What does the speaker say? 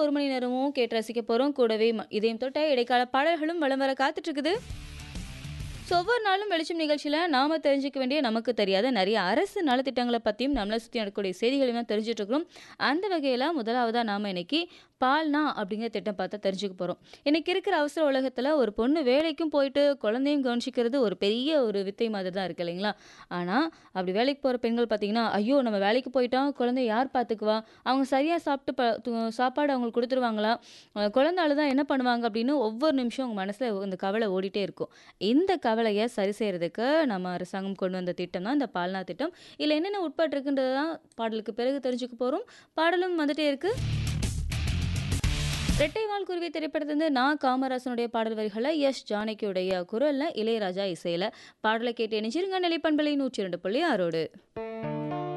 ஒரு மணி நேரமும் கேட்டு ரசிக்க போகிறோம் கூடவே ம- இதயம் தொட்ட இடைக்கால பாடல்களும் வலம் வர காத்துட்டு இருக்குது ஸோ ஒவ்வொரு நாளும் வெளிச்சம் நிகழ்ச்சியில் நாம தெரிஞ்சுக்க வேண்டிய நமக்கு தெரியாத நிறைய அரசு நலத்திட்டங்களை பற்றியும் நம்மளை சுற்றி நடக்கக்கூடிய செய்திகளையும் தான் தெரிஞ்சுட்டு இருக்கிறோம் அந்த வகையில் முதலாவதாக நாம் இன்னைக்கு பால்னா அப்படிங்கிற திட்டம் பார்த்தா தெரிஞ்சுக்க போகிறோம் இன்னைக்கு இருக்கிற அவசர உலகத்தில் ஒரு பொண்ணு வேலைக்கும் போயிட்டு குழந்தையும் கவனிச்சிக்கிறது ஒரு பெரிய ஒரு வித்தை மாதிரி தான் இருக்கு இல்லைங்களா ஆனால் அப்படி வேலைக்கு போகிற பெண்கள் பார்த்தீங்கன்னா ஐயோ நம்ம வேலைக்கு போயிட்டா குழந்தைய யார் பார்த்துக்குவா அவங்க சரியாக சாப்பிட்டு ப து- சாப்பாடு அவங்களுக்கு கொடுத்துருவாங்களா அஹ் குழந்தை அழுதா என்ன பண்ணுவாங்க அப்படின்னு ஒவ்வொரு நிமிஷம் அவங்க மனசில் இந்த கவலை ஓடிட்டே இருக்கும் இந்த கவலையை சரி செய்யறதுக்கு நம்ம அரசாங்கம் கொண்டு வந்த திட்டம் தான் இந்த பால்னா திட்டம் இதில் என்னென்ன உட்பட்டிருக்குன்றது தான் பாடலுக்கு பிறகு தெரிஞ்சுக்க போகிறோம் பாடலும் வந்துட்டே இருக்கு ரெட்டைவால் குருவி திரைப்படத்திலிருந்து நான் காமராசனுடைய பாடல் வரிகளை எஸ் ஜானகியுடைய குரல்ல இளையராஜா இசையில பாடலை கேட்டு இணைஞ்சிருங்க நிலைப்பண்பலை நூற்றி ரெண்டு புள்ளி ஆறோடு